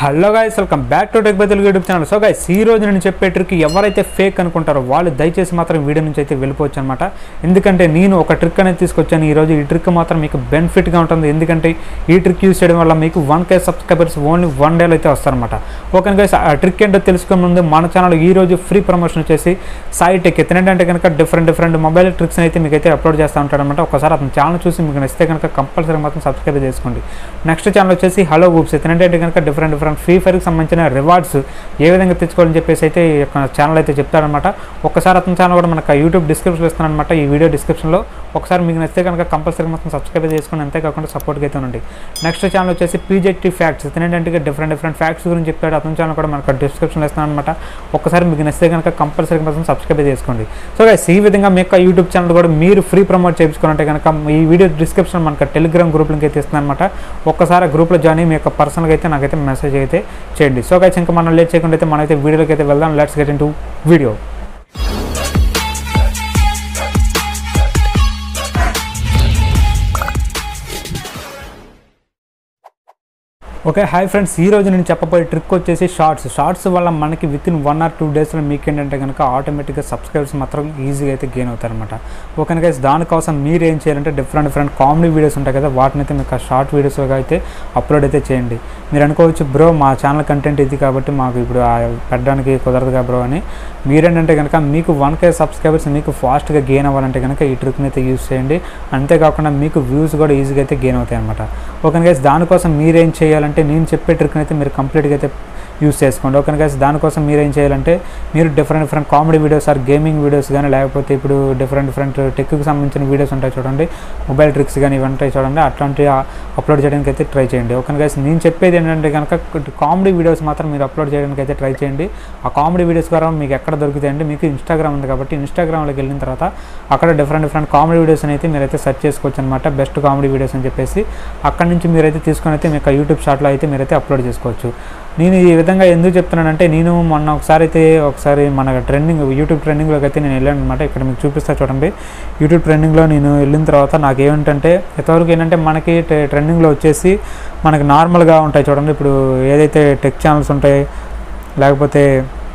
hello guys welcome back to tech బదులు YouTube channel so guys ఈ రోజు నేను చెప్పే ట్రిక్ ఎవరైతే ఫేక్ అనుకుంటారో వాళ్ళు దయచేసి మాత్రం వీడియో నుంచి అయితే వెళ్ళిపోవచ్చు అనమాట ఎందుకంటే నేను ఒక ట్రిక్ అనేది తీసుకొచ్చాను ఈ రోజు ఈ ట్రిక్ మాత్రం మీకు బెనిఫిట్గా ఉంటుంది ఎందుకంటే ఈ ట్రిక్ యూస్ చేయడం వల్ల మీకు one K subscribers only one డేలో అయితే వస్తారనమాట ఓకే గైస్ ఆ ట్రిక్ ఏంటో తెలుసుకునే ముందు మన ఛానల్ ఈ రోజు ఫ్రీ ప్రమోషన్ వచ్చేసి సాయి టెక్ ఏంటంటే కనుక డిఫరెంట్ డిఫరెంట్ మొబైల్ ట్రిక్స్ అయితే మీకు అయితే అప్లోడ్ చేస్తూ ఉంటాడనమాట ఒకసారి అతని ఛానల్ చూసి మీకు నచ్చితే కనుక కంపల్సరీ మాత్రం సబ్స్క్రైబ్ చేసుకోండి నెక్స్ట్ ఛానల్ వచ్చేసి హలో బూప్స్ ఏంటంటే కనుక డిఫరెంట్ డిఫరెంట్ ఫ్రీ ఫైర్కి సంబంధించిన రివార్డ్స్ ఏ విధంగా తెచ్చుకోవాలని చెప్పేసి అయితే ఈ యొక్క ఛానల్ అయితే చెప్తారనమాట ఒక్కసారి అతని ఛానల్ కూడా మనకు యూట్యూబ్ డిస్క్రిప్షన్ ఇస్తానమాట ఈ వీడియో డిస్క్రిప్షన్లో ఒకసారి మీకు నచ్చితే కనుక కంపల్సరీ మొత్తం సబ్స్క్రైబ్ చేసుకోండి అంతేకాకుండా సపోర్ట్గా అయితే ఉండండి నెక్స్ట్ ఛానల్ వచ్చేసి పీజెట్టి ఫ్యాక్ట్స్ ఏంటంటే డిఫరెంట్ డిఫరెంట్ ఫ్యాక్ట్స్ గురించి చెప్తాడు అతని ఛానల్ కూడా మనకు డిస్క్రిప్షన్లో ఇస్తాను అనమాట ఒక్కసారి మీకు నచ్చితే కనుక కంపల్సరీ మొత్తం సబ్స్క్రైబ్ చేసుకోండి సో గైస్ ఈ విధంగా మీ యొక్క యూట్యూబ్ ఛానల్ కూడా మీరు ఫ్రీ ప్రమోట్ చేయించుకోవాలంటే కనుక ఈ వీడియో డిస్క్రిప్షన్ మనకు టెలిగ్రామ్ గ్రూప్ లింక్ అయితే ఇస్తుంది అనమాట ఒక్కసారి గ్రూప్లో జాయిన్ అయ్యి మీ యొక్క పర్సనల్గా అయితే నాకైతే మెసేజ్ అయితే చేయండి సో గైస్ ఇంకా మనం లేట్ చేయకుండా అయితే మనమైతే వీడియోలోకి అయితే వెళ్దాం let's get into video okay hi friends ఈ రోజు నేను చెప్పబోయే ట్రిక్ వచ్చేసి షార్ట్స్ షార్ట్స్ వల్ల మనకి within one or two డేస్లో మీకు ఏంటంటే కనుక ఆటోమేటిక్గా సబ్స్క్రైబర్స్ మాత్రం ఈజీగా అయితే గెయిన్ అవుతారనమాట ఓకే గైస్ దానికోసం మీరు ఏం చేయాలంటే డిఫరెంట్ డిఫరెంట్ కామెడీ వీడియోస్ ఉంటాయి కదా వాటిని అయితే మీకు ఆ షార్ట్ వీడియోస్గా అయితే అప్లోడ్ అయితే చేయండి మీరు అనుకోవచ్చు బ్రో మా ఛానల్ కంటెంట్ ఇది కాబట్టి మాకు ఇప్పుడు ఆ పెట్టడానికి కుదరదుగా బ్రో అని మీరేంటంటే కనుక మీకు వన్ కే సబ్స్క్రైబర్స్ మీకు ఫాస్ట్గా గెయిన్ అవ్వాలంటే కనుక ఈ ట్రిక్ని అయితే యూస్ చేయండి అంతేకాకుండా మీకు వ్యూస్ కూడా ఈజీగా అయితే గెయిన్ అవుతాయి అనమాట ఓకే గైస్ దానికోసం మీరేం చేయాలంటే నేను చెప్పే ట్రిక్ని అయితే మీరు కంప్లీట్గా అయితే యూస్ చేసుకోండి ఓకే గైస్ దానికోసం మీరు ఏం చేయాలంటే మీరు different different comedy videos or gaming videos కానీ లేకపోతే ఇప్పుడు డిఫరెంట్ డిఫరెంట్ టెక్కి సంబంధించిన వీడియోస్ ఉంటాయి చూడండి మొబైల్ ట్రిక్స్ కానీ ఇవి ఉంటాయి చూడండి అట్లాంటివి అప్లోడ్ చేయడానికి అయితే ట్రై చేయండి ఓకే గైస్ నేను చెప్పేది ఏంటంటే కనుక కామెడీ వీడియోస్ మాత్రం మీరు అప్లోడ్ చేయడానికి అయితే ట్రై చేయండి ఆ కామెడీ వీడియోస్ ద్వారా మీకు ఎక్కడ దొరుకుతాయండి మీకు ఇన్స్టాగ్రామ్ ఉంది కాబట్టి ఇన్స్టాగ్రామ్లోకి వెళ్ళిన తర్వాత అక్కడ డిఫరెంట్ డిఫరెంట్ కామెడీ వీడియోస్ అయితే మీరైతే సెర్చ్ చేసుకోవచ్చు అనమాట బెస్ట్ కామెడీ వీడియోస్ అని చెప్పేసి అక్కడ నుంచి మీరైతే తీసుకొని అయితే మీకు యూట్యూబ్ షాట్లో అయితే మీరైతే అప్లోడ్ చేసుకోవచ్చు నేను ఈ విధంగా ఎందుకు చెప్తున్నానంటే నేను మొన్న ఒకసారి అయితే ఒకసారి మన ట్రెండింగ్ యూట్యూబ్ ట్రెండింగ్లోకి అయితే నేను వెళ్ళాను అనమాట ఇక్కడ మీకు చూపిస్తా చూడండి యూట్యూబ్ ట్రెండింగ్లో నేను వెళ్ళిన తర్వాత నాకు ఏమిటంటే ఎంతవరకు ఏంటంటే మనకి ట్రెండింగ్లో వచ్చేసి మనకి నార్మల్గా ఉంటాయి చూడండి ఇప్పుడు ఏదైతే టెక్ ఛానల్స్ ఉంటాయి లేకపోతే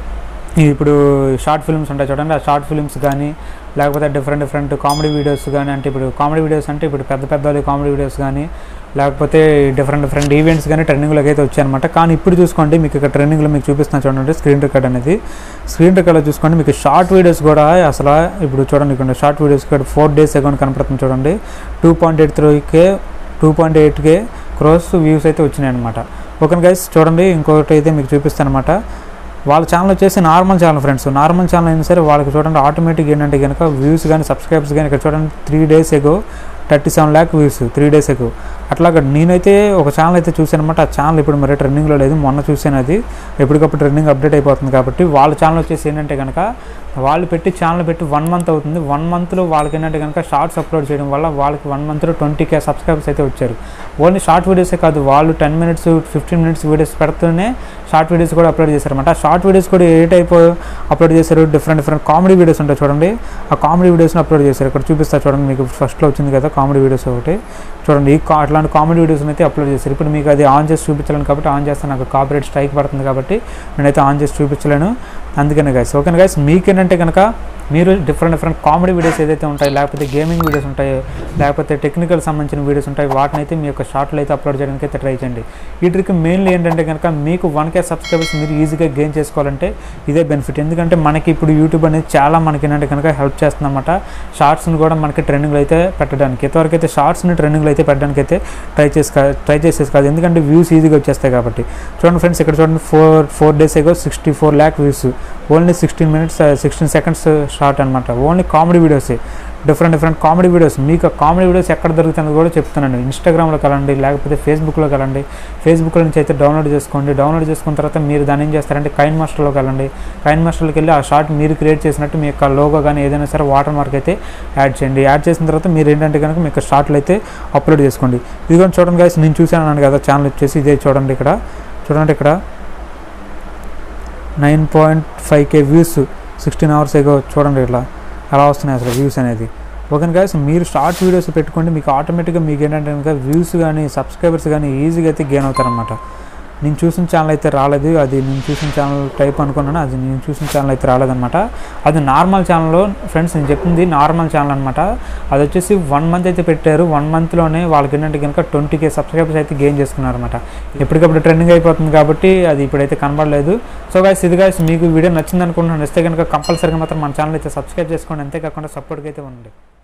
ఇప్పుడు షార్ట్ ఫిల్మ్స్ ఉంటాయి చూడండి ఆ షార్ట్ ఫిల్మ్స్ కానీ లేకపోతే డిఫరెంట్ డిఫరెంట్ కామెడీ వీడియోస్ కానీ అంటే ఇప్పుడు కామెడీ వీడియోస్ అంటే ఇప్పుడు పెద్ద పెద్ద కామెడీ వీడియోస్ కానీ లేకపోతే డిఫరెంట్ డిఫరెంట్ ఈవెంట్స్ కానీ ట్రెండింగ్లోకి అయితే వచ్చాయన్నమాట కానీ ఇప్పుడు చూసుకోండి మీకు ఇక్కడ ట్రెండింగ్లో మీకు చూపిస్తున్నా చూడండి స్క్రీన్ రికార్డ్ అనేది స్క్రీన్ రికార్డ్లో చూసుకోండి మీకు షార్ట్ వీడియోస్ కూడా అసలు ఇప్పుడు చూడండి ఇక్కడ షార్ట్ వీడియోస్ ఇక్కడ ఫోర్ డేస్ అకౌంట్ కనపడుతుంది చూడండి two point eight three K two point eight K cross views అయితే వచ్చినాయి అనమాట ఓకే గైస్ చూడండి ఇంకొకటి అయితే మీకు చూపిస్తాను అనమాట వాళ్ళ ఛానల్ వచ్చేసి normal channel friends normal channel అయినా సరే వాళ్ళకి చూడండి ఆటోమేటిక్ ఏంటంటే కనుక వ్యూస్ కానీ సబ్స్క్రైబర్స్ కానీ ఇక్కడ చూడండి three days ago thirty seven lakh views three days ago అట్లాగా నేనైతే ఒక ఛానల్ అయితే చూశాను అనమాట ఆ ఛానల్ ఇప్పుడు మరి ట్రెండింగ్లో లేదు మొన్న చూసాను అది ఎప్పటికప్పుడు ట్రెండింగ్ అప్డేట్ అయిపోతుంది కాబట్టి వాళ్ళ ఛానల్ వచ్చేసి ఏంటంటే కనుక వాళ్ళు పెట్టి ఛానల్ పెట్టి వన్ మంత్ అవుతుంది వన్ మంత్లో వాళ్ళకి ఏంటంటే కనుక షార్ట్స్ అప్లోడ్ చేయడం వల్ల వాళ్ళకి వన్ మంత్లో ట్వంటీ కే సబ్స్క్రైబర్స్ అయితే వచ్చారు ఓన్లీ షార్ట్ వీడియోసే కాదు వాళ్ళు ten minutes fifteen minutes videos పెడుతూనే షార్ట్ వీడియోస్ కూడా అప్లోడ్ చేశారన్నమాట ఆ షార్ట్ వీడియోస్ కూడా ఏ టైప్ అప్లోడ్ చేశారు డిఫరెంట్ డిఫరెంట్ కామెడీ వీడియోస్ ఉంటాయి చూడండి ఆ కామెడీ వీడియోస్ని అప్లోడ్ చేశారు ఇక్కడ చూపిస్తా చూడండి మీకు ఫస్ట్లో వచ్చింది కదా కామెడీ వీడియోస్ ఒకటి చూడండి ఈ కా- అట్లాంటి కామెడీ వీడియోస్ని అయితే అప్లోడ్ చేశారు ఇప్పుడు మీకు అది ఆన్ చేసి చూపించలేను కాబట్టి ఆన్ చేస్తే నాకు కాపీరైట్ స్ట్రైక్ పడుతుంది కాబట్టి నేనైతే ఆన్ చేసి చూపించలేను అందుకనే గైస్ ఓకే గైస్ మీకేంటంటే కనుక మీరు డిఫరెంట్ డిఫరెంట్ కామెడీ వీడియోస్ ఏదైతే ఉంటాయి లేకపోతే గేమింగ్ వీడియోస్ ఉంటాయి లేకపోతే టెక్నికల్ సంబంధించిన వీడియోస్ ఉంటాయి వాటిని అయితే మీ యొక్క షార్ట్లో అయితే అప్లోడ్ చేయడానికి అయితే ట్రై చేయండి ఈ ట్రిక్ మెయిన్లీ ఏంటంటే కనుక మీకు వన్ కే సబ్స్క్రైబర్స్ మీరు ఈజీగా గెయిన్ చేసుకోవాలంటే ఇదే బెనిఫిట్ ఎందుకంటే మనకి ఇప్పుడు యూట్యూబ్ అనేది చాలా మనకి ఏంటంటే కనుక హెల్ప్ చేస్తుందన్నమాట షార్ట్స్ని కూడా మనకి ట్రెండింగ్లో అయితే పెట్టడానికి ఎంతవరకు అయితే షార్ట్స్ని ట్రెండింగ్లో అయితే పెట్టడానికి అయితే ట్రై చేసి ట్రై చేసేసి కాదు ఎందుకంటే వ్యూస్ ఈజీగా వచ్చేస్తాయి కాబట్టి చూడండి ఫ్రెండ్స్ ఇక్కడ చూడండి four four days ago sixty four lakh views only sixteen minutes sixteen seconds short అనమాట ఓన్లీ కామెడీ వీడియోసే డిఫరెంట్ డిఫరెంట్ కామెడీ వీడియోస్ మీకు ఆ కామెడీ వీడియోస్ ఎక్కడ దొరుకుతుందో కూడా చెప్తున్నాను ఇన్స్టాగ్రామ్లో కలండి లేకపోతే ఫేస్బుక్లో కలండి ఫేస్బుక్లో నుంచి అయితే డౌన్లోడ్ చేసుకోండి డౌన్లోడ్ చేసుకున్న తర్వాత మీరు దాన్ని ఏం చేస్తారంటే కైన్ మాస్టర్లో కలండి కైన్ మాస్టర్లోకి వెళ్ళి ఆ షార్ట్ మీరు క్రియేట్ చేసినట్టు మీ యొక్క లోగో కానీ ఏదైనా సరే వాటర్ మార్క్ అయితే యాడ్ చేయండి యాడ్ చేసిన తర్వాత మీరు ఏంటంటే కనుక మీ యొక్క షార్ట్లు అయితే అప్లోడ్ చేసుకోండి ఇదిగోండి చూడండి guys నేను చూశాను అన్నాను కదా ఛానల్ వచ్చేసి ఇదే చూడండి ఇక్కడ చూడండి ఇక్కడ nine point five K views sixteen hours ago చూడండి ఇట్లా అలా వస్తున్నాయి అసలు వ్యూస్ అనేది ఓకే గైస్ మీరు షార్ట్ వీడియోస్ పెట్టుకోండి మీకు ఆటోమేటిక్గా మీకు ఏంటంటే కనుక వ్యూస్ కానీ సబ్స్క్రైబర్స్ కానీ ఈజీగా అయితే గెయిన్ అవుతారనమాట నేను చూసిన ఛానల్ అయితే రాలేదు అది నేను చూసిన ఛానల్ టైప్ అనుకున్నాను అది నేను చూసిన ఛానల్ అయితే రాలేదన్నమాట అది నార్మల్ ఛానల్లో ఫ్రెండ్స్ నేను చెప్పింది నార్మల్ ఛానల్ అనమాట అది వచ్చేసి వన్ మంత్ అయితే పెట్టారు వన్ మంత్లోనే వాళ్ళకి ఏంటంటే కనుక ట్వంటీ కే సబ్స్క్రైబర్స్ అయితే గెయిన్ చేసుకున్నారన్నమాట ఎప్పటికప్పుడు ట్రెండింగ్ అయిపోతుంది కాబట్టి అది ఇప్పుడైతే కనబడలేదు సో గైస్ ఇది గైస్ మీకు వీడియో నచ్చింది అనుకుంటున్నాను ఇస్తే కనుక కంపల్సరీగా మాత్రం మన ఛానల్ అయితే సబ్స్క్రైబ్ చేసుకోండి అంతేకాకుండా సపోర్ట్గా అయితే ఉండండి